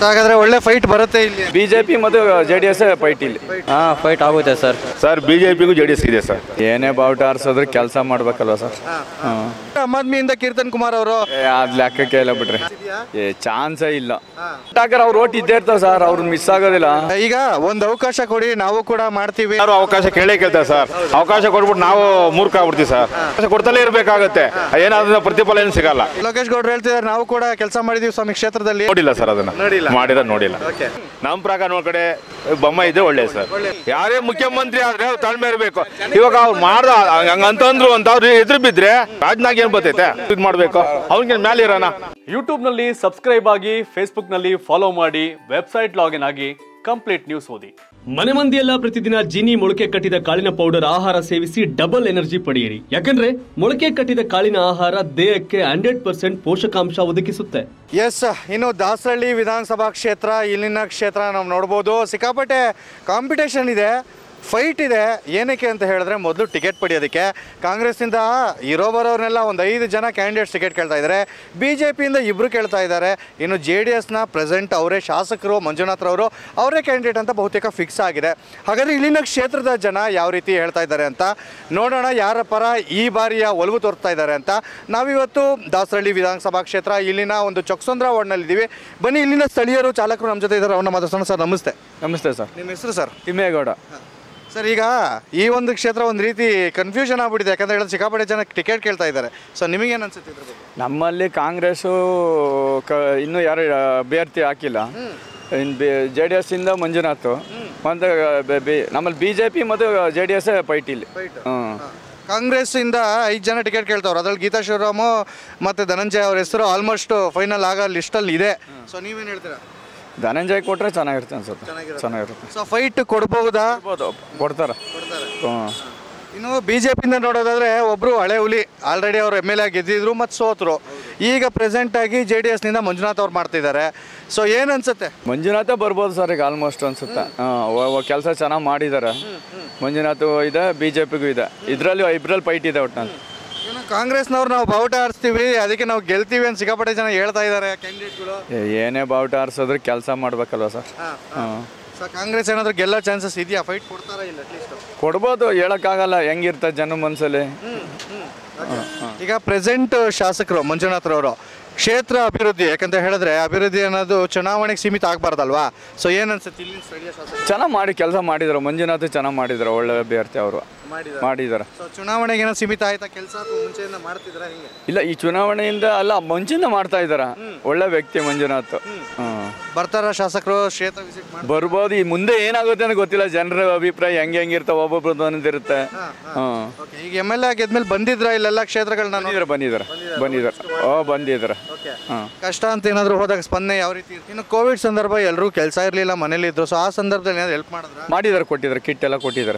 So ಹಾಗಾದ್ರೆ ಒಳ್ಳೆ fight ಬರುತ್ತೆ ಇಲ್ಲಿ ಬಿಜೆಪಿ ಮತ್ತು ಜೆ ಡಿ ಎಸ್ ಫೈಟ್ ಇಲ್ಲಿ ಹಾಂ ಫೈಟ್ ಆಗುತ್ತೆ ಸರ್ ಸರ್ ಬಿ ಜೆ ಪಿಗೂ ಜೆ ಡಿ ಎಸ್ ಇದೆ ಸರ್ ಏನೇ ಬಾವುಟ ಆರಿಸಿದ್ರೆ ಕೆಲಸ ಮಾಡ್ಬೇಕಲ್ವ ಸರ್ ಹಾಂ ಆಮ್ ಆದ್ಮಿಯಿಂದ ಕೀರ್ತನ್ ಕುಮಾರ್ ಅವರು ಅದು ಲೆಕ್ಕಕ್ಕೆ ಇಲ್ಲ ಬಿಡ್ರಿ ಏ ಚಾನ್ಸೇ ಇಲ್ಲ ಯಾಕಂದ್ರೆ ಅವ್ರು ಓಟ್ ಇದ್ದೇ ಇರ್ತಾವೆ ಸರ್ ಅವ್ರು ಮಿಸ್ ಆಗೋದಿಲ್ಲ ಈಗ ಒಂದು ಅವಕಾಶ ಕೊಡಿ ನಾವು ಕೂಡ ಮಾಡ್ತೀವಿ ಯಾರು ಅವಕಾಶ ಕೇಳೇ ಕೇಳ್ತಾರೆ ಸರ್ ಅವಕಾಶ ಕೊಟ್ಬಿಟ್ಟು ನಾವು ಮೂರ್ಖ ಆಗ್ಬಿಡ್ತೀವಿ ಸರ್ ಅವಕಾಶ ಕೊಡ್ತಲೇ ಇರಬೇಕಾಗತ್ತೆ ಏನಾದ್ರೂ ಪ್ರತಿಫಲ ಏನು ಸಿಗಲ್ಲ ಲೋಕೇಶ್ ಗೌಡ್ರು ಹೇಳ್ತಿದ್ದಾರೆ ನಾವು ಕೂಡ ಕೆಲಸ ಮಾಡಿದೀವಿ ಸ್ವಾಮಿ ಕ್ಷೇತ್ರದಲ್ಲಿ ನೋಡಿಲ್ಲ ಸರ್ ಅದನ್ನ ನೋಡಿಲ್ಲ. ಮಾಡಿರೋದು ನೋಡಿಲ್ಲ ನಮ್ಮ ಪ್ರಕಾರ ನೋಡ್ ಕಡೆ ಬೊಮ್ಮ ಇದೆ ಒಳ್ಳೆ ಸರ್ ಯಾರೇ ಮುಖ್ಯಮಂತ್ರಿ ಆದ್ರೆ ಅವ್ರು ತಾಳ್ಮೆ ಇರಬೇಕು ಇವಾಗ ಅವ್ರು ಮಾಡ್ದ ಹಂಗಂತಂದ್ರು ಅಂತ ಅವ್ರು ಎದುರು ಬಿದ್ರೆ ರಾಜ್ನಾಗ ಏನ್ ಬರ್ತೈತೆ ಇದು ಮಾಡ್ಬೇಕು ಅವ್ರಿಗೆ ಮೇಲೆ ಇರೋಣ ಯೂಟ್ಯೂಬ್ನಲ್ಲಿ ಸಬ್ಸ್ಕ್ರೈಬ್ ಆಗಿ ಫೇಸ್ಬುಕ್ನಲ್ಲಿ ಫಾಲೋ ಮಾಡಿ ವೆಬ್ಸೈಟ್ ಲಾಗಿನ್ ಆಗಿ ಕಂಪ್ಲೀಟ್ ನ್ಯೂಸ್ ಓದಿ ಮನೆ ಮಂದಿಯೆಲ್ಲ ಪ್ರತಿದಿನ ಜೀನಿ ಮೊಳಕೆ ಕಟ್ಟಿದ ಕಾಳಿನ ಪೌಡರ್ ಆಹಾರ ಸೇವಿಸಿ ಡಬಲ್ ಎನರ್ಜಿ ಪಡೆಯಿರಿ ಯಾಕಂದ್ರೆ ಮೊಳಕೆ ಕಟ್ಟಿದ ಕಾಳಿನ ಆಹಾರ ದೇಹಕ್ಕೆ ಹಂಡ್ರೆಡ್ ಪರ್ಸೆಂಟ್ ಪೋಷಕಾಂಶ ಒದಗಿಸುತ್ತೆ ಎಸ್ ಇನ್ನು ದಾಸರಳ್ಳಿ ವಿಧಾನಸಭಾ ಕ್ಷೇತ್ರ ಇಲ್ಲಿನ ಕ್ಷೇತ್ರ ನಾವು ನೋಡ್ಬೋದು ಸಿಕ್ಕಾಪಟ್ಟೆ ಕಾಂಪಿಟೇಷನ್ ಇದೆ ಫೈಟ್ ಇದೆ ಏನಕ್ಕೆ ಅಂತ ಹೇಳಿದ್ರೆ ಮೊದಲು ಟಿಕೆಟ್ ಪಡೆಯೋದಕ್ಕೆ ಕಾಂಗ್ರೆಸ್ಸಿಂದ ಇರೋ ಬರೋರ್ನೆಲ್ಲ ಒಂದು ಐದು ಜನ ಕ್ಯಾಂಡಿಡೇಟ್ಸ್ ಟಿಕೆಟ್ ಕೇಳ್ತಾ ಇದ್ದಾರೆ ಬಿ ಜೆ ಪಿಯಿಂದ ಇಬ್ಬರು ಕೇಳ್ತಾ ಇದ್ದಾರೆ ಇನ್ನು ಜೆ ಡಿ ಎಸ್ನ ಪ್ರೆಸೆಂಟ್ ಅವರೇ ಶಾಸಕರು ಮಂಜುನಾಥ್ರವರು ಅವರೇ ಕ್ಯಾಂಡಿಡೇಟ್ ಅಂತ ಬಹುತೇಕ ಫಿಕ್ಸ್ ಆಗಿದೆ ಹಾಗಾದರೆ ಇಲ್ಲಿನ ಕ್ಷೇತ್ರದ ಜನ ಯಾವ ರೀತಿ ಹೇಳ್ತಾ ಇದ್ದಾರೆ ಅಂತ ನೋಡೋಣ ಯಾರ ಪರ ಈ ಬಾರಿಯ ಒಲವು ತೋರ್ತಾ ಇದ್ದಾರೆ ಅಂತ ನಾವಿವತ್ತು ದಾಸರಳ್ಳಿ ವಿಧಾನಸಭಾ ಕ್ಷೇತ್ರ ಇಲ್ಲಿನ ಒಂದು ಚೊಕ್ಸಂದ್ರ ವಾರ್ಡ್ನಲ್ಲಿದ್ದೀವಿ ಬನ್ನಿ ಇಲ್ಲಿನ ಸ್ಥಳೀಯರು ಚಾಲಕರು ನಮ್ಮ ಜೊತೆ ಇದ್ದಾರೆ ಅವ್ರನ್ನ ಮಾತಾಡ್ಸೋಣ ಸರ್ ನಮಸ್ತೆ ನಮಸ್ತೆ ಸರ್ ನಿಮ್ಮ ಹೆಸರು ಸರ್ ತಿಮ್ಮೇಗೌಡ ಸರ್ ಈಗ ಈ ಒಂದು ಕ್ಷೇತ್ರ ಒಂದು ರೀತಿ ಕನ್ಫ್ಯೂಷನ್ ಆಗ್ಬಿಟ್ಟಿದೆ ಯಾಕಂದ್ರೆ ಹೇಳಿದ್ರೆ ಸಿಕ್ಕಾಪಟ್ಟೆ ಜನ ಟಿಕೆಟ್ ಕೇಳ್ತಾ ಇದ್ದಾರೆ ಸೊ ನಿಮಗೇನು ಅನ್ಸುತ್ತೆ ಇದ್ರ ಬಗ್ಗೆ ನಮ್ಮಲ್ಲಿ ಕಾಂಗ್ರೆಸ್ಸು ಕ ಇನ್ನೂ ಯಾರು ಅಭ್ಯರ್ಥಿ ಹಾಕಿಲ್ಲ ಇನ್ನು ಬಿ ಜೆ ಡಿ ಎಸ್ಸಿಂದ ಮಂಜುನಾಥ್ ಮತ್ತು ಬೆ- ಬಿ- ನಮ್ಮಲ್ಲಿ ಬಿ ಜೆ ಪಿ ಮತ್ತು ಜೆ ಡಿ ಎಸ್ ಫೈಟ್ ಇಲ್ಲಿ ಹ್ಞೂ ಕಾಂಗ್ರೆಸ್ ಇಂದ ಐದು ಜನ ಟಿಕೆಟ್ ಕೇಳ್ತಾವ್ರು ಅದ್ರಲ್ಲಿ ಗೀತಾ ಶಿವರಾಮು ಮತ್ತೆ ಧನಂಜಯ ಅವ್ರ ಹೆಸರು ಆಲ್ಮೋಸ್ಟ್ ಫೈನಲ್ ಆಗೋ ಲಿಸ್ಟಲ್ಲಿ ಇದೆ ಸೊ ನೀವೇನು ಹೇಳ್ತೀರಾ ಧನಂಜಯ್ ಕೊಟ್ಟರೆ ಚೆನ್ನಾಗಿರುತ್ತೆ ಅನ್ಸುತ್ತೆ ಚೆನ್ನಾಗಿರುತ್ತೆ ಸೊ ಫೈಟ್ ಕೊಡ್ಬಹುದಾ ಕೊಡ್ಬೋದು ಕೊಡ್ತಾರೆ ಹ್ಞೂ ಇನ್ನು ಬಿ ಜೆ ಪಿಯಿಂದ ನೋಡೋದಾದ್ರೆ ಒಬ್ರು ಹಳೆ ಹುಲಿ ಆಲ್ರೆಡಿ ಅವರು ಎಮ್ ಎಲ್ ಎ ಗೆದ್ದಿದ್ರು ಮತ್ತು ಸೋತರು ಈಗ ಪ್ರೆಸೆಂಟ್ ಆಗಿ ಜೆ ಡಿ ಎಸ್ನಿಂದ ಮಂಜುನಾಥ್ ಅವ್ರು ಮಾಡ್ತಿದ್ದಾರೆ ಸೊ ಏನು ಅನ್ಸುತ್ತೆ ಮಂಜುನಾಥ ಬರ್ಬೋದು ಸರ್ ಈಗ ಆಲ್ಮೋಸ್ಟ್ ಅನ್ಸುತ್ತೆ ಹಾಂ ಕೆಲಸ ಚೆನ್ನಾಗಿ ಮಾಡಿದ್ದಾರೆ ಮಂಜುನಾಥ್ ಇದೆ ಬಿ ಜೆ ಪಿಗೂ ಇದೆ ಇದರಲ್ಲಿ ಇಬ್ಬರಲ್ಲಿ ಫೈಟ್ ಇದೆ ಒಟ್ಟಿನಲ್ಲಿ ಇನ್ನು ಕಾಂಗ್ರೆಸ್ನವ್ರು ನಾವು ಬಾವುಟ ಆರಿಸ್ತೀವಿ ಅದಕ್ಕೆ ನಾವು ಗೆಲ್ತೀವಿ ಅಂತ ಸಿಕ್ಕಾಪಟ್ಟೆ ಜನ ಹೇಳ್ತಾ ಇದ್ದಾರೆ ಕ್ಯಾಂಡಿಡೇಟ್ಗಳು ಏ- ಏನೇ ಬಾವುಟ ಆರಿಸಿದ್ರೆ ಕೆಲಸ ಮಾಡ್ಬೇಕಲ್ವ ಸರ್ ಹಾಂ ಸೊ ಕಾಂಗ್ರೆಸ್ ಏನಾದರೂ ಗೆಲ್ಲೋ ಚಾನ್ಸಸ್ ಇದೆಯಾ ಫೈಟ್ ಕೊಡ್ತಾರಾ ಇಲ್ಲ ಅಟ್ಲೀಸ್ಟ್ ಕೊಡ್ಬೋದು ಹೇಳೋಕ್ಕಾಗಲ್ಲ ಹೆಂಗಿರ್ತದೆ ಜನ ಮನಸ್ಸಲ್ಲಿ ಈಗ ಪ್ರೆಸೆಂಟ್ ಶಾಸಕರು ಮಂಜುನಾಥ್ರವರು ಕ್ಷೇತ್ರ ಅಭಿವೃದ್ಧಿ ಯಾಕಂತ ಹೇಳಿದ್ರೆ ಅಭಿವೃದ್ಧಿ ಅನ್ನೋದು ಚುನಾವಣೆಗೆ ಸೀಮಿತ ಆಗಬಾರ್ದಲ್ವಾ ಸೊ ಏನು ಅನ್ಸುತ್ತೆ ಇಲ್ಲಿನ ಸ್ಥಳೀಯ ಶಾಸಕ ಚೆನ್ನಾಗಿ ಮಾಡಿ ಕೆಲಸ ಮಾಡಿದ್ರು ಮಂಜುನಾಥ್ ಚೆನ್ನಾಗಿ ಮಾಡಿದ್ರು ಒಳ್ಳೆ ಅಭ್ಯರ್ಥಿ ಅವರು ಮಾಡಿದ್ದಾರೆ ಸೊ ಚುನಾವಣೆಗೆ ಏನೋ ಸೀಮಿತ ಆಯ್ತಾ ಕೆಲಸ ಅಥವಾ ಮುಂಚೆಯಿಂದ ಮಾಡ್ತಿದ್ರ ಹಿಂಗೆ ಇಲ್ಲ ಈ ಚುನಾವಣೆಯಿಂದ ಅಲ್ಲ ಮುಂಚಿಂದ ಮಾಡ್ತಾ ಇದ್ದಾರೆ ಒಳ್ಳೆ ವ್ಯಕ್ತಿ ಮಂಜುನಾಥ್ ಹ್ಮ್ ಬರ್ತಾರ ಶಾಸಕರು ಕ್ಷೇತ್ರ ವಿಸಿಟ್ ಮಾಡಿ ಬರ್ಬೋದು ಈ ಮುಂದೆ ಏನಾಗುತ್ತೆ ಅಂತ ಗೊತ್ತಿಲ್ಲ ಜನರ ಅಭಿಪ್ರಾಯ ಹೆಂಗೆ ಹೆಂಗಿರ್ತಾವೆ ಒಬ್ಬೊಬ್ರದ್ದು ಒಂದಿರುತ್ತೆ ಹ್ಮ್ ಓಕೆ ಈಗ ಎಮ್ ಎಲ್ ಎ ಗೆದ್ಮೇಲೆ ಬಂದಿದ್ರ ಇಲ್ಲೆಲ್ಲ ಕ್ಷೇತ್ರಗಳನ್ನ ನೋಡಿ ಬಂದಿದ್ದಾರೆ ಬಂದಿದ್ದಾರೆ ಬಂದಿದ್ದಾರೆ ಓ ಬಂದಿದ್ದಾರೆ ಹಾಂ ಕಷ್ಟ ಅಂತ ಏನಾದ್ರು ಹೋದಾಗ ಸ್ಪಂದನೆ ಯಾವ ರೀತಿ ಇರುತ್ತೆ? ಇನ್ನು ಕೋವಿಡ್ ಸಂದರ್ಭ ಎಲ್ಲರೂ ಕೆಲಸ ಇರಲಿಲ್ಲ ಮನೇಲಿ ಇದ್ರು ಸೊ ಆ ಸಂದರ್ಭದಲ್ಲಿ ಏನಾದ್ರು ಹೆಲ್ಪ್ ಮಾಡಿದ್ರ ಮಾಡಿದ್ದಾರೆ ಕೊಟ್ಟಿದ್ದಾರೆ ಕಿಟ್ ಎಲ್ಲ ಕೊಟ್ಟಿದ್ದಾರೆ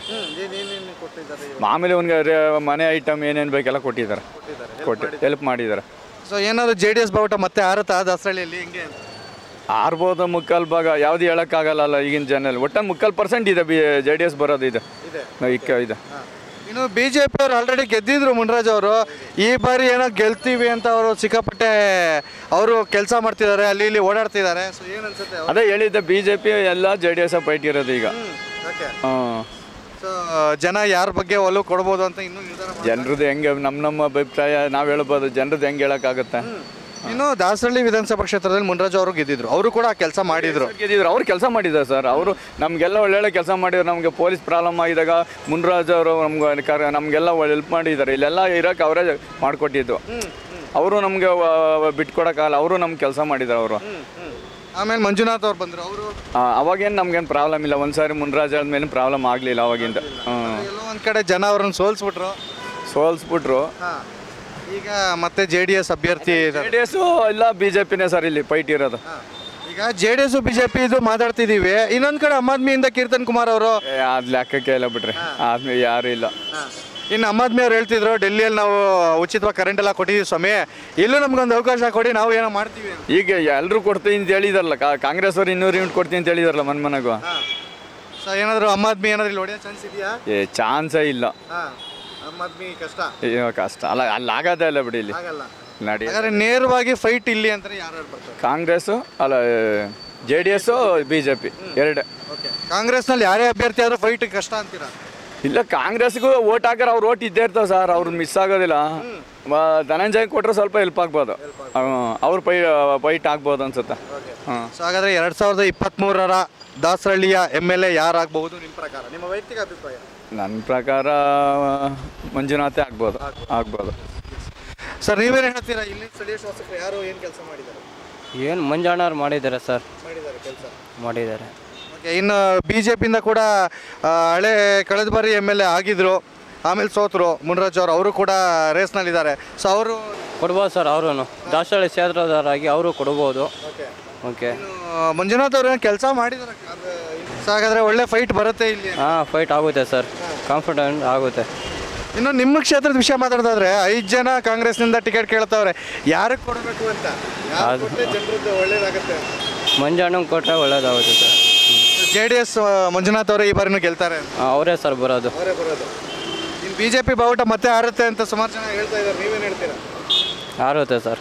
ಮಾಮೂಲಿ ಅವ್ನಿಗೆ ಮನೆ ಐಟಮ್ ಏನೇನು ಬೇಕೆಲ್ಲ ಕೊಟ್ಟಿದ್ದಾರೆ ಕೊಟ್ಟು ಹೆಲ್ಪ್ ಮಾಡಿದ್ದಾರೆ ಸೊ ಏನಾದ್ರು ಜೆ ಡಿ ಎಸ್ ಬಾವುಟ ಮತ್ತೆ ಆರುತ್ತಾ ದಾಸರಳ್ಳಿಯಲ್ಲಿ ಹಿಂಗೆ ಆರ್ಬೋದು ಮುಕ್ಕಾಲು ಭಾಗ ಯಾವ್ದು ಹೇಳೋಕ್ಕಾಗಲ್ಲ ಈಗಿನ ಜನಲ್ಲಿ ಒಟ್ಟಲ್ಲಿ ಮುಕ್ಕಾಲು ಪರ್ಸೆಂಟ್ ಇದೆ ಬಿ ಜೆ ಡಿ ಎಸ್ ಬರೋದು ಇದೆ ಇಕ್ಕ ಇದೆ ಇನ್ನು ಬಿ ಜೆ ಪಿ ಅವ್ರು ಆಲ್ರೆಡಿ ಗೆದ್ದಿದ್ರು ಮುನ್ರಾಜ್ ಅವರು ಈ ಬಾರಿ ಏನೋ ಗೆಲ್ತೀವಿ ಅಂತ ಅವರು ಸಿಕ್ಕಾಪಟ್ಟೆ ಅವರು ಕೆಲಸ ಮಾಡ್ತಿದ್ದಾರೆ ಅಲ್ಲಿ ಇಲ್ಲಿ ಓಡಾಡ್ತಿದ್ದಾರೆ ಸೊ ಏನು ಅನ್ಸುತ್ತೆ ಅದೇ ಹೇಳಿದ್ದೆ ಬಿ ಜೆ ಪಿ ಎಲ್ಲ ಜೆ ಡಿ ಎಸ್ ಫೈಟ್ ಇರೋದು ಈಗ ಹಾಂ ಸೊ ಜನ ಯಾರ ಬಗ್ಗೆ ಒಲವು ಕೊಡ್ಬೋದು ಅಂತ ಇನ್ನೂ ನಿರ್ಧಾರ ಮಾಡಿ ಜನರದ್ದು ಹೆಂಗೆ ನಮ್ಮ ನಮ್ಮ ಅಭಿಪ್ರಾಯ ನಾವು ಹೇಳ್ಬೋದು ಜನರದ್ದು ಹೆಂಗೆ ಹೇಳೋಕ್ಕಾಗುತ್ತೆ ಇನ್ನು ದಾಸರಳ್ಳಿ ವಿಧಾನಸಭಾ ಕ್ಷೇತ್ರದಲ್ಲಿ ಮುನ್ರಾಜ್ ಅವರು ಗೆದ್ದಿದ್ರು ಅವರು ಕೂಡ ಕೆಲಸ ಮಾಡಿದ್ರು ಗೆದ್ದಿದ್ರು ಅವ್ರು ಕೆಲಸ ಮಾಡಿದ್ದಾರೆ ಸರ್ ಅವರು ನಮಗೆಲ್ಲ ಒಳ್ಳೊಳ್ಳೆ ಕೆಲಸ ಮಾಡಿದ್ರು ನಮಗೆ ಪೊಲೀಸ್ ಪ್ರಾಬ್ಲಮ್ ಆಗಿದಾಗ ಮುನ್ರಾಜ್ ಅವರು ನಮ್ಗೆ ಕರ ನಮಗೆಲ್ಲ ಹೆಲ್ಪ್ ಮಾಡಿದ್ದಾರೆ ಇಲ್ಲೆಲ್ಲ ಇರೋಕೆ ಅವರೇ ಮಾಡಿಕೊಟ್ಟಿದ್ದು ಅವರು ನಮಗೆ ಬಿಟ್ಕೊಡೋಕ್ಕಲ್ಲ ಅವರು ನಮ್ಗೆ ಕೆಲಸ ಮಾಡಿದ್ದಾರೆ ಅವರು ಆಮೇಲೆ ಮಂಜುನಾಥ್ ಅವ್ರು ಬಂದ್ರು ಅವರು ಅವಾಗೇನು ನಮ್ಗೇನು ಪ್ರಾಬ್ಲಮ್ ಇಲ್ಲ ಒಂದು ಸಾರಿ ಮುನ್ರಾಜ್ ಆದ್ಮೇಲೆ ಪ್ರಾಬ್ಲಮ್ ಆಗಲಿಲ್ಲ ಅವಾಗಿಂದ ಹ್ಞೂ ಎಲ್ಲೋ ಒಂದ್ ಕಡೆ ಜನ ಅವ್ರನ್ನ ಸೋಲ್ಸ್ಬಿಟ್ರು ಸೋಲ್ಸ್ಬಿಟ್ರು ಈಗ ಮತ್ತೆ ಜೆ ಡಿ ಎಸ್ ಅಭ್ಯರ್ಥಿ ಜೆ ಇದ್ದಾರೆ ಡಿ ಎಸ್ಸು ಇಲ್ಲ ಬಿ ಜೆ ಪಿನೇ ಸರ್ ಇಲ್ಲಿ ಫೈಟ್ ಇರೋದು ಈಗ ಜೆ ಡಿ ಎಸ್ ಬಿಜೆಪಿ ಇದು ಮಾತಾಡ್ತಿದೀವಿ ಇನ್ನೊಂದ್ ಕಡೆ ಆಮ್ ಆದ್ಮಿಯಿಂದ ಕೀರ್ತನ್ ಕುಮಾರ್ ಅವರು ಏ, ಅದ್ ಲೆಕ್ಕಕ್ಕೆ ಇಲ್ಲ ಬಿಡ್ರಿ ಆದ್ಮೇಲೆ ಯಾರು ಇಲ್ಲ ಇನ್ನು ಆಮ್ ಆದ್ಮಿ ಅವ್ರು ಹೇಳ್ತಿದ್ರು ಡೆಲ್ಲಿಯಲ್ಲಿ ನಾವು ಉಚಿತವಾಗಿ ಕರೆಂಟ್ ಎಲ್ಲ ಕೊಟ್ಟಿದ್ದೀವಿ ಸ್ವಾಮಿ ಇಲ್ಲೂ ನಮ್ಗೊಂದು ಅವಕಾಶ ಕೊಡಿ ನಾವು ಏನೋ ಮಾಡ್ತೀವಿ ಅಂತ. ಈಗ ಎಲ್ಲರೂ ಕೊಡ್ತೀನಿ ಅಂತ ಹೇಳಿದಾರಲ್ಲ ಕಾ- ಕಾಂಗ್ರೆಸ್ ಅವ್ರು ಇನ್ನೂರು ಯೂನಿಟ್ ಕೊಡ್ತೀನಿ ಅಂತ ಹೇಳಿದಾರಲ್ಲ ಮನ್ ಮನೆಗೂ ಸೊ ಏನಾದ್ರು ಆಮ್ ಆದ್ಮಿ ಏನಾದ್ರು ಇಲ್ಲಿ ಹೊಡೆಯೋ ಚಾನ್ಸ್ ಇದೆಯಾ ಏ ಚಾನ್ಸೇ ಇಲ್ಲ ಆಮ್ ಆದ್ಮಿ ಕಷ್ಟ ಅಯ್ಯೋ ಕಷ್ಟ ಅಲ್ಲ ಅಲ್ಲಿ ಆಗೋದೇ ಇಲ್ಲ ಬಿಡಿ ಇಲ್ಲಿ ಆಗಲ್ಲ ನಡಿ ಹಾಗಾದ್ರೆ ನೇರವಾಗಿ ಫೈಟ್ ಇಲ್ಲಿ ಅಂತಾರೆ ಯಾರು ಬರ್ತಾರೆ ಕಾಂಗ್ರೆಸ್ಸು ಅಲ್ಲ J D S B J P ಎರಡೇ ಕಾಂಗ್ರೆಸ್ನಲ್ಲಿ ಯಾರೇ ಅಭ್ಯರ್ಥಿ ಆದ್ರೂ ಫೈಟ್ ಕಷ್ಟ ಅಂತೀರಾ ಇಲ್ಲ ಕಾಂಗ್ರೆಸ್ಗೂ ಓಟ್ ಹಾಕಿದ್ರೆ ಅವ್ರು ಓಟ್ ಇದ್ದೇ ಇರ್ತಾವೆ ಸರ್ ಅವ್ರು ಮಿಸ್ ಆಗೋದಿಲ್ಲ ಮ- ಧನಂಜಯ್ ಕೊಟ್ಟರೆ ಸ್ವಲ್ಪ ಹೆಲ್ಪ್ ಆಗ್ಬೋದು ಅವ್ರು ಪೈ ಫೈಟ್ ಆಗ್ಬೋದು ಅನ್ಸುತ್ತೆ ಹಾಂ ಸೊ ಹಾಗಾದ್ರೆ ಎರಡ್ ಸಾವಿರದ ಇಪ್ಪತ್ತ್ಮೂರರ ದಾಸರಳ್ಳಿಯ ಎಮ್ ಎಲ್ ಎ ಯಾರಾಗಬಹುದು ನಿಮ್ಮ ಪ್ರಕಾರ ನಿಮ್ಮ ವೈಯಕ್ತಿಕ ಅಭಿಪ್ರಾಯ ನನ್ನ ಪ್ರಕಾರ ಮಂಜುನಾಥೆ ಆಗ್ಬೋದು ಆಗ್ಬೋದು ಸರ್ ನೀವೇನು ಹೇಳ್ತೀರಾ ಇಲ್ಲಿ ಸ್ಥಳೀಯ ಶಾಸಕರು ಯಾರು ಏನು ಕೆಲಸ ಮಾಡಿದ್ದಾರೆ ಏನು ಮಂಜಣ್ಣವ್ರು ಮಾಡಿದ್ದಾರೆ ಸರ್ ಮಾಡಿದ್ದಾರೆ ಕೆಲಸ ಮಾಡಿದ್ದಾರೆ ಓಕೆ ಇನ್ನು ಬಿ ಜೆ ಪಿಯಿಂದ ಕೂಡ ಆ, ಹಳೆ ಕಳೆದ ಬಾರಿ ಎಮ್ ಎಲ್ ಎ ಆಗಿದ್ರು ಆಮೇಲೆ ಸೋತರು ಮುನ್ರಾಜ್ ಅವರು ಅವರು ಕೂಡ ರೇಸ್ನಲ್ಲಿದ್ದಾರೆ ಸೊ ಅವರು ಕೊಡ್ಬೋದು ಸರ್ ಅವರು ದಾಸಹಳ್ಳಿ ಕ್ಷೇತ್ರದವರಾಗಿ ಅವರು ಕೊಡ್ಬೋದು ಓಕೆ ಮಂಜುನಾಥ್ ಅವರು ಕೆಲಸ ಮಾಡಿದ್ದಾರೆ ಸೊ ಹಾಗಾದ್ರೆ ಒಳ್ಳೆ ಫೈಟ್ ಬರುತ್ತೆ ಇಲ್ಲಿ ಹಾಂ ಫೈಟ್ ಆಗುತ್ತೆ ಸರ್ ಕಾನ್ಫಿಡೆಂಟ್ ಆಗುತ್ತೆ ಇನ್ನು ನಿಮ್ಮ ಕ್ಷೇತ್ರದ ವಿಷಯ ಮಾತಾಡೋದಾದ್ರೆ ಐದು ಜನ ಕಾಂಗ್ರೆಸ್ನಿಂದ ಟಿಕೆಟ್ ಕೇಳ್ತಾವ್ರೆ ಯಾರಿಗೆ ಕೊಡಬೇಕು ಅಂತ ಯಾರು ಕೊಟ್ರೆ ಜನರದ್ದು ಒಳ್ಳೇದಾಗುತ್ತೆ ಮಂಜಣ್ಣಂಗೆ ಕೊಟ್ಟರೆ ಒಳ್ಳೇದಾಗುತ್ತೆ sir J D S Manjunath ಅವರೇ ಈ ಬಾರಿನೂ ಗೆಲ್ತಾರೆ ಹಾಂ ಅವರೇ ಸರ್ ಬರೋದು ಅವರೇ ಬರೋದು ಇನ್ನು ಬಿ ಜೆ ಪಿ ಬಾವುಟ ಮತ್ತೆ ಹಾರುತ್ತೆ ಅಂತ ಸುಮಾರು ಜನ ಹೇಳ್ತಾ ಇದ್ದಾರೆ ನೀವೇನು ಹೇಳ್ತೀರಾ ಆರುತ್ತೆ ಸರ್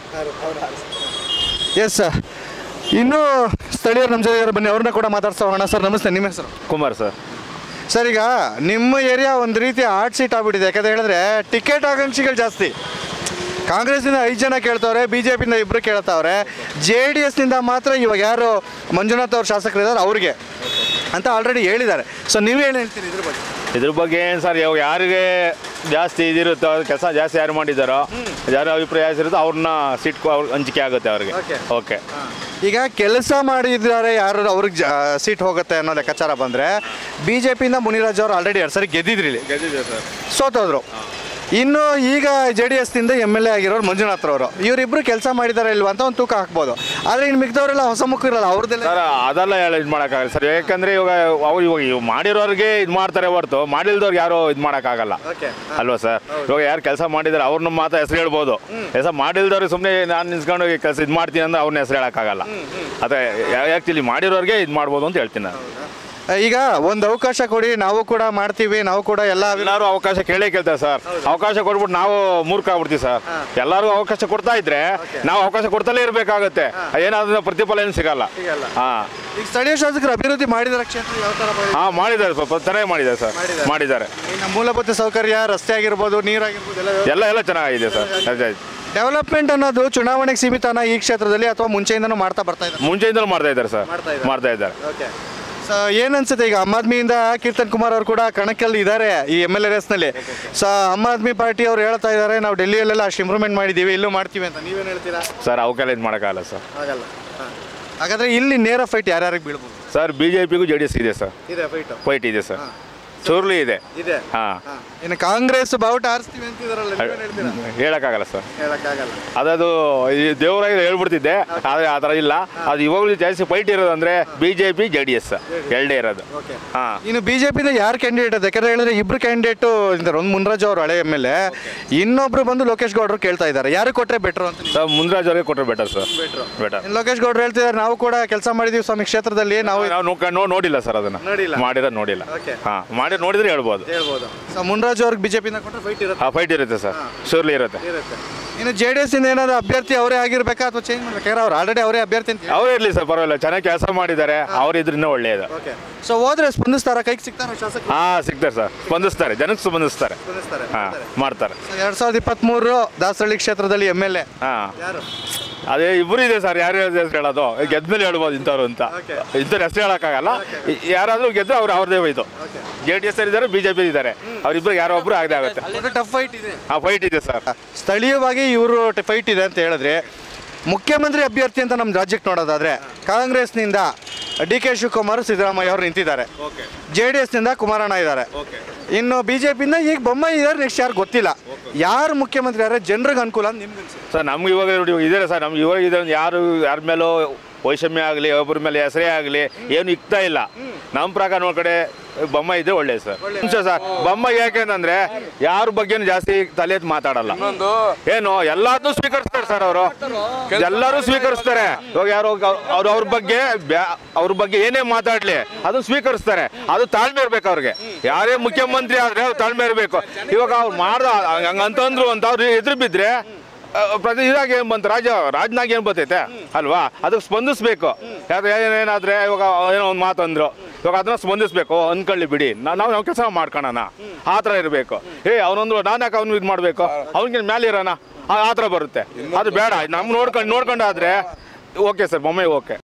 ಎಸ್ ಸರ್ ಇನ್ನು ಸ್ಥಳೀಯರು ನಮ್ಮ ಜೊತೆ ಬನ್ನಿ ಅವ್ರನ್ನ ಕೂಡ ಮಾತಾಡ್ಸೋಣ ಸರ್ ನಮಸ್ತೆ ನಿಮ್ಮ ಹೆಸರು ಕುಮಾರ್ ಸರ್ ಸರ್ ಈಗ ನಿಮ್ಮ ಏರಿಯಾ ಒಂದು ರೀತಿ ಆರ್ಟ್ ಸೀಟ್ ಆಗ್ಬಿಟ್ಟಿದೆ ಯಾಕಂತ ಹೇಳಿದ್ರೆ ಟಿಕೆಟ್ ಆಕಾಂಕ್ಷಿಗಳು ಜಾಸ್ತಿ ಕಾಂಗ್ರೆಸ್ನಿಂದ ಐದು ಜನ ಕೇಳ್ತವ್ರೆ ಬಿ ಜೆ ಪಿಯಿಂದ ಇಬ್ಬರು ಕೇಳ್ತಾವ್ರೆ ಜೆ ಡಿ ಎಸ್ನಿಂದ ಮಾತ್ರ ಇವಾಗ ಯಾರು ಮಂಜುನಾಥ್ ಅವ್ರ ಶಾಸಕರಿದ್ದಾರೆ ಅವ್ರಿಗೆ ಅಂತ ಆಲ್ರೆಡಿ ಹೇಳಿದ್ದಾರೆ ಸೊ ನೀವು ಏನು ಹೇಳ್ತೀರಿ ಇದ್ರ ಬಗ್ಗೆ ಇದ್ರ ಬಗ್ಗೆ ಏನು ಸರ್ ಇವಾಗ ಯಾರಿಗೆ ಜಾಸ್ತಿ ಇದಿರುತ್ತೋ ಕೆಲಸ ಜಾಸ್ತಿ ಯಾರು ಮಾಡಿದಾರೋ ಯಾರು ಅಭಿಪ್ರಾಯ ಇರುತ್ತೋ ಅವ್ರನ್ನ ಸೀಟ್ ಹಂಚಿಕೆ ಆಗುತ್ತೆ ಅವ್ರಿಗೆ Okay. ಓಕೆ ಈಗ ಕೆಲಸ ಮಾಡಿದ್ದಾರೆ ಯಾರು ಅವ್ರಿಗೆ ಜಾ ಸೀಟ್ ಹೋಗುತ್ತೆ ಅನ್ನೋ ಲೆಕ್ಕಾಚಾರ ಬಂದರೆ ಬಿ ಜೆ ಪಿಯಿಂದ ಮುನಿರಾಜ್ ಅವರು ಆಲ್ರೆಡಿ ಎರಡು ಸರಿ ಗೆದ್ದಿದ್ರಿ ಇಲ್ಲಿ ಸೋತೋದ್ರು ಇನ್ನು ಈಗ ಜೆ ಡಿ ಎಸ್ನಿಂದ ಎಮ್ ಎಲ್ ಎ ಆಗಿರೋರು ಮಂಜುನಾಥ್ರವರು ಇವರಿಬ್ಬರು ಕೆಲಸ ಮಾಡಿದ್ದಾರೆ ಇಲ್ವಾ ಅಂತ ಒಂದು ತೂಕ ಹಾಕ್ಬೋದು ಆದರೆ ಇನ್ನು ಮಿಕ್ದವರೆಲ್ಲ ಹೊಸ ಮುಖ ಇರಲ್ಲ ಅವ್ರದ್ದೆಲ್ಲ ಸರ್ ಅದೆಲ್ಲ ಹೇಳ ಇದು ಮಾಡೋಕ್ಕಾಗಲ್ಲ ಸರ್ ಯಾಕಂದ್ರೆ ಇವಾಗ ಅವ್ರು ಇವಾಗ ಇವ್ ಮಾಡಿರೋರಿಗೆ ಇದು ಮಾಡ್ತಾರೆ ಹೊರತು ಮಾಡಿಲ್ದವ್ರಿಗೆ ಯಾರು ಇದು ಮಾಡೋಕ್ಕಾಗಲ್ಲ ಓಕೆ ಅಲ್ವಾ ಸರ್ ಇವಾಗ ಯಾರು ಕೆಲಸ ಮಾಡಿದಾರೆ ಅವ್ರನ್ನ ಮಾತ್ರ ಹೆಸರು ಹೇಳ್ಬೋದು ಕೆಲಸ ಮಾಡಿಲ್ದವ್ರಿಗೆ ಸುಮ್ಮನೆ ನಾನು ನಿಲ್ಸ್ಕೊಂಡು ಕೆಲಸ ಇದು ಮಾಡ್ತೀನಿ ಅಂದ್ರೆ ಅವ್ರನ್ನ ಹೆಸರು ಹೇಳೋಕ್ಕಾಗಲ್ಲ ಅದೇ ಆ್ಯಕ್ಚುಲಿ ಮಾಡಿರೋರಿಗೆ ಇದು ಮಾಡ್ಬೋದು ಅಂತ ಹೇಳ್ತೀನಿ ನಾನು ಈಗ ಒಂದು ಅವಕಾಶ ಕೊಡಿ ನಾವು ಕೂಡ ಮಾಡ್ತೀವಿ ನಾವು ಕೂಡ ಎಲ್ಲ ಎಲ್ಲರೂ ಅವಕಾಶ ಕೇಳೇ ಕೇಳ್ತಾರೆ ಸರ್ ಅವಕಾಶ ಕೊಟ್ಬಿಟ್ಟು ನಾವು ಮೂರ್ಖ ಆಗ್ಬಿಡ್ತೀವಿ ಸರ್ ಎಲ್ಲರಿಗೂ ಅವಕಾಶ ಕೊಡ್ತಾ ಇದ್ರೆ ನಾವು ಅವಕಾಶ ಕೊಡ್ತಲೇ ಇರಬೇಕಾಗುತ್ತೆ ಏನಾದ್ರೂ ಪ್ರತಿಫಲ ಏನು ಸಿಗಲ್ಲ ಹಾ ಈಗ ಸ್ಥಳೀಯ ಶಾಸಕರು ಅಭಿವೃದ್ಧಿ ಮಾಡಿದಾರೆ ಕ್ಷೇತ್ರ ಯಾವ ಥರ ಮಾಡಿದ್ದಾರೆ? ಹಾ ಮಾಡಿದ್ದಾರೆ ಸ್ವಲ್ಪ ಚೆನ್ನಾಗಿ ಮಾಡಿದ್ದಾರೆ ಸರ್ ಮಾಡಿದ್ದಾರೆ ಇನ್ನು ಮೂಲಭೂತ ಸೌಕರ್ಯ ರಸ್ತೆ ಆಗಿರ್ಬೋದು ನೀರಾಗಿರ್ಬೋದು ಎಲ್ಲ ಎಲ್ಲ ಎಲ್ಲ ಚೆನ್ನಾಗಿದೆ ಸರ್ ಅದೇ. ಡೆವಲಪ್ಮೆಂಟ್ ಅನ್ನೋದು ಚುನಾವಣೆಗೆ ಸೀಮಿತನ ಈ ಕ್ಷೇತ್ರದಲ್ಲಿ ಅಥವಾ ಮುಂಚೆಯಿಂದನೂ ಮಾಡ್ತಾ ಬರ್ತಾ ಇದ್ದಾರೆ ಮುಂಚೆಯಿಂದಲೂ ಮಾಡ್ತಾ ಇದ್ದಾರೆ ಸರ್ ಮಾಡ್ತಾ ಇದ್ದಾರೆ. ಮಾಡ್ತಾ ಇದ್ದಾರೆ ಓಕೆ ಸೊ ಏನ್ ಅನ್ಸುತ್ತೆ ಈಗ ಆಮ್ ಆದ್ಮಿಯಿಂದ ಕೀರ್ತನ್ ಕುಮಾರ್ ಅವರು ಕೂಡ ಕಣಕ್ಕಲ್ಲಿ ಇದ್ದಾರೆ ಈ ಎಮ್ ಎಲ್ ಎ ರೇಸ್ನಲ್ಲಿ ಸೊ ಆಮ್ ಆದ್ಮಿ ಪಾರ್ಟಿ ಅವ್ರು ಹೇಳ್ತಾ ಇದ್ದಾರೆ ನಾವು ಡೆಲ್ಲಿಯಲ್ಲೆಲ್ಲ ಅಷ್ಟು ಇಂಪ್ರೂವ್ಮೆಂಟ್ ಮಾಡಿದ್ದೀವಿ ಇಲ್ಲೂ ಮಾಡ್ತೀವಿ ಅಂತ ನೀವೇನು ಹೇಳ್ತೀರಾ ಸರ್ ಅವಕ್ಕೆಲ್ಲ ಇದು ಮಾಡೋಕ್ಕಾಗಲ್ಲ ಸರ್ ಆಗಲ್ಲ ಹಾಗಾದ್ರೆ ಇಲ್ಲಿ ನೇರ ಫೈಟ್ ಯಾರ್ಯಾರಿಗೆ ಬೀಳ್ಬೋದು ಸರ್ ಬಿ ಜೆ ಪಿಗೂ ಜೆ ಡಿ ಎಸ್ ಇದೆ ಸರ್ ಇದೆ ಫೈಟ್ ಫೈಟ್ ಇದೆ ಸರ್ ಚೂರ್ಲಿ ಇದೆ ಇದೆ ಹಾಂ ಇನ್ನು ಕಾಂಗ್ರೆಸ್ ಬಾವುಟ ಆರಿಸ್ತೀವಿ ಅಂತಿದಾರಲ್ಲ ನೀವೇನ್ ಹೇಳ್ತೀರಾ ಹೇಳಕ್ಕಾಗಲ್ಲ ಸರ್ ಹೇಳಕ್ಕಾಗಲ್ಲ ಅದದು ಈ ದೇವರಾಗಿ ಹೇಳ್ಬಿಡ್ತಿದ್ದೆ ಆದರೆ ಆ ಥರ ಇಲ್ಲ ಅದು ಇವಾಗಲೂ ಜಾಸ್ತಿ ಫೈಟ್ ಇರೋದು ಅಂದರೆ B J P J D S ಎರಡೇ ಇರೋದು ಓಕೆ ಹಾಂ ಇನ್ನು ಬಿಜೆಪಿಯಿಂದ ಯಾರು ಕ್ಯಾಂಡಿಡೇಟ್ ಅದು ಯಾಕಂದ್ರೆ ಹೇಳಿದ್ರೆ ಇಬ್ರು ಕ್ಯಾಂಡಿಡೇಟು ಇದ್ದಾರೆ ಒಂದು ಮುನ್ರಾಜ್ ಅವರು ಹಳೆ ಎಮ್ ಎಲ್ ಎ ಇನ್ನೊಬ್ರು ಬಂದು ಲೋಕೇಶ್ ಗೌಡರು ಕೇಳ್ತಾ ಇದ್ದಾರೆ ಯಾರು ಕೊಟ್ರೆ ಬೆಟ್ರು ಅಂತ ಸರ್ ಮುಂದ್ರಾಜ್ ಅವ್ರಿಗೆ ಕೊಟ್ಟರೆ ಬೆಟರ್ ಸರ್ ಬೆಟರ್ ಇನ್ನು ಲೋಕೇಶ್ ಗೌಡರು ಹೇಳ್ತಿದ್ದಾರೆ ನಾವು ಕೂಡ ಕೆಲಸ ಮಾಡಿದೀವಿ ಸ್ವಾಮಿ ಕ್ಷೇತ್ರದಲ್ಲಿ ನಾವು ನಾವು ನೋಡ್ಕೊಂಡು ನೋಡಿಲ್ಲ ಸರ್ ಅದನ್ನ ನೋಡಿಲ್ಲ. ಮಾಡಿರೋದು ನೋಡಿಲ್ಲ Okay. ಹಾಂ ಮಾಡಿ ನೋಡಿದ್ರೆ ಹೇಳ್ಬೋದು ಹೇಳ್ಬೋದು ಸೊ ಮುನ್ರಾಜ್ ಅವ್ರಿಗೆ ಬಿಜೆಪಿಯಿಂದ ಕೊಟ್ಟರೆ ಫೈಟ್ ಇರುತ್ತೆ ಆ ಫೈಟ್ ಇರುತ್ತೆ ಸರ್ ಶೂರ್ಲಿ ಇರುತ್ತೆ ಇರುತ್ತೆ ಇನ್ನು ಜೆ ಡಿ ಎಸ್ ಇಂದ ಏನಾದ್ರು ಅಭ್ಯರ್ಥಿ ಅವರೇ ಆಗಿರ್ಬೇಕಾ ಅಥವಾ ಚೇಂಜ್ ಮಾಡ್ಬೇಕಾ ಯಾರು ಅವ್ರು ಆಲ್ರೆಡಿ ಅವರೇ ಅಭ್ಯರ್ಥಿ ಅಂತ ಅವರೇ ಇರಲಿ ಸರ್ ಪರವಾಗಿಲ್ಲ ಚೆನ್ನಾಗಿ ಕೆಲಸ ಮಾಡಿದ್ದಾರೆ ಅವ್ರು ಇದ್ರಿಂದ ಒಳ್ಳೆಯದು ಓಕೆ ಸೊ ಹೋದ್ರೆ ಸ್ಪಂದಿಸ್ತಾರ ಕೈಗೆ ಸಿಗ್ತಾರ ಶಾಸಕ ಹಾಂ ಸಿಗ್ತಾರೆ ಸರ್ ಸ್ಪಂದಿಸ್ತಾರೆ ಜನಕ್ಕೆ ಸ್ಪಂದಿಸ್ತಾರೆ ಸ್ಪಂದಿಸ್ತಾರೆ ಹಾಂ ಮಾಡ್ತಾರೆ ಎರಡ್ ಸಾವಿರದ ಇಪ್ಪತ್ಮೂರು ದಾಸರಳ್ಳಿ ಕ್ಷೇತ್ರದಲ್ಲಿ ಎಮ್ ಎಲ್ ಎ ಹಾಂ ಯಾರು ಅದೇ ಇಬ್ಬರು ಇದೆ ಸರ್ ಯಾರು ಹೆಸರು ಹೇಳೋದು ಗೆದ್ಮೇಲೆ ಹೇಳ್ಬೋದು ಇಂಥವ್ರು ಅಂತ Okay. ಇಂಥವ್ರು ಹೆಸರು ಹೇಳೋಕ್ಕಾಗಲ್ಲ ಯಾರಾದರೂ ಗೆದ್ದು ಅವ್ರು ಅವ್ರದೇ ಹೋಯ್ತು ಜೆ ಡಿ ಎಸ್ ಇದ್ದಾರೆ ಬಿ ಜೆ ಪಿ ಇದ್ದಾರೆ ಅವರಿಬ್ಬರು ಯಾರೋ ಒಬ್ರು ಆಗದೆ ಆಗುತ್ತೆ ಟಫ್ ಫೈಟ್ ಇದೆ ಆ ಫೈಟ್ ಇದೆ ಸರ್ ಸ್ಥಳೀಯವಾಗಿ ಇವರು ಫೈಟ್ ಇದೆ ಅಂತ ಹೇಳಿದ್ರೆ ಮುಖ್ಯಮಂತ್ರಿ ಅಭ್ಯರ್ಥಿ ಅಂತ ನಮ್ಮ ರಾಜ್ಯಕ್ಕೆ ನೋಡೋದಾದ್ರೆ ಕಾಂಗ್ರೆಸ್ನಿಂದ ಡಿ ಕೆ ಶಿವಕುಮಾರ್ ಸಿದ್ದರಾಮಯ್ಯ ಅವರು ನಿಂತಿದ್ದಾರೆ ಜೆ ಡಿ ಎಸ್ನಿಂದ ಕುಮಾರಣ್ಣ ಇದ್ದಾರೆ ಇನ್ನು ಬಿ ಜೆ ಪಿಯಿಂದ ಈಗ ಬೊಮ್ಮಾಯಿ ಇದ್ದಾರೆ ನೆಕ್ಸ್ಟ್ ಯಾರು ಗೊತ್ತಿಲ್ಲ ಯಾರು ಮುಖ್ಯಮಂತ್ರಿ ಯಾರು ಜನರಿಗೆ ಅನುಕೂಲ ಅಂತ ನಿಮ್ಗೆ ಅನ್ಸುತ್ತೆ ಸರ್ ನಮ್ಗೆ ಇವಾಗ ನೋಡಿ ಇವಾಗ ಇದ್ದಾರೆ ಸರ್ ನಮ್ಗೆ ಇವಾಗ ಇದೆ ಯಾರು ಯಾರ ಮೇಲೂ ವೈಷಮ್ಯ ಆಗಲಿ ಒಬ್ಬರ ಮೇಲೆ ಹೆಸರೇ ಆಗಲಿ ಏನು ಇಕ್ತಾ ಇಲ್ಲ ನಮ್ಮ ಪ್ರಕಾರ ನೋಡ್ ಕಡೆ ಬೊಮ್ಮ ಇದ್ರೆ ಒಳ್ಳೇದು ಸರ್ ನಿಮಿಷ ಸರ್ ಬೊಮ್ಮ ಯಾಕೆಂದ್ರೆ ಯಾರ ಬಗ್ಗೆನೂ ಜಾಸ್ತಿ ತಲೆ ಎತ್ತಿ ಮಾತಾಡಲ್ಲ ಏನು ಎಲ್ಲಾದ್ನೂ ಸ್ವೀಕರಿಸ್ತಾರೆ ಸರ್ ಅವರು ಎಲ್ಲರೂ ಸ್ವೀಕರಿಸ್ತಾರೆ ಇವಾಗ ಯಾರು ಅವ್ರ ಅವ್ರ ಬಗ್ಗೆ ಬ್ಯಾ- ಅವ್ರ ಬಗ್ಗೆ ಏನೇ ಮಾತಾಡ್ಲಿ ಅದು ಸ್ವೀಕರಿಸ್ತಾರೆ ಅದು ತಾಳ್ಮೆ ಇರ್ಬೇಕು ಅವ್ರಿಗೆ ಯಾರೇ ಮುಖ್ಯಮಂತ್ರಿ ಆದ್ರೆ ಅವ್ರು ತಾಳ್ಮೆ ಇರಬೇಕು ಇವಾಗ ಅವ್ರು ಮಾಡ್ದ ಹಂಗಂತಂದ್ರು ಅಂತ ಅವ್ರು ಎದುರು ಬಿದ್ರೆ ಆ, ಪ್ರತಿ ಇದಾಗ ಏನು ಬಂತು ರಾಜ ರಾಜ್ನಾಗ ಏನು ಬರ್ತೈತೆ ಅಲ್ವಾ ಅದಕ್ಕೆ ಸ್ಪಂದಿಸ್ಬೇಕು ಯಾರು ಏನೇನಾದ್ರೆ ಇವಾಗ ಏನೋ ಒಂದು ಮಾತು ಅಂದ್ರು ಇವಾಗ ಅದನ್ನ ಸ್ಪಂದಿಸ್ಬೇಕು ಅನ್ಕೊಳ್ಳಿ ಬಿಡಿ ನಾ- ನಾವು ನಾವು ಕೆಲಸ ಮಾಡ್ಕೊಳಣ ಆ ಥರ ಇರಬೇಕು ಏ ಅವನೊಂದು ನಾನು ಯಾಕೆ ಅವ್ನು ಇದು ಮಾಡಬೇಕು ಅವ್ನಿಗೆ ಮೇಲೆ ಇರೋಣ ಆ ಆ ಥರ ಬರುತ್ತೆ ಅದು ಬೇಡ ನಮ್ಗೆ ನೋಡ್ಕೊಂಡು ನೋಡ್ಕೊಂಡಾದ್ರೆ ಓಕೆ ಸರ್ ಬೊಮ್ಮೆ ಓಕೆ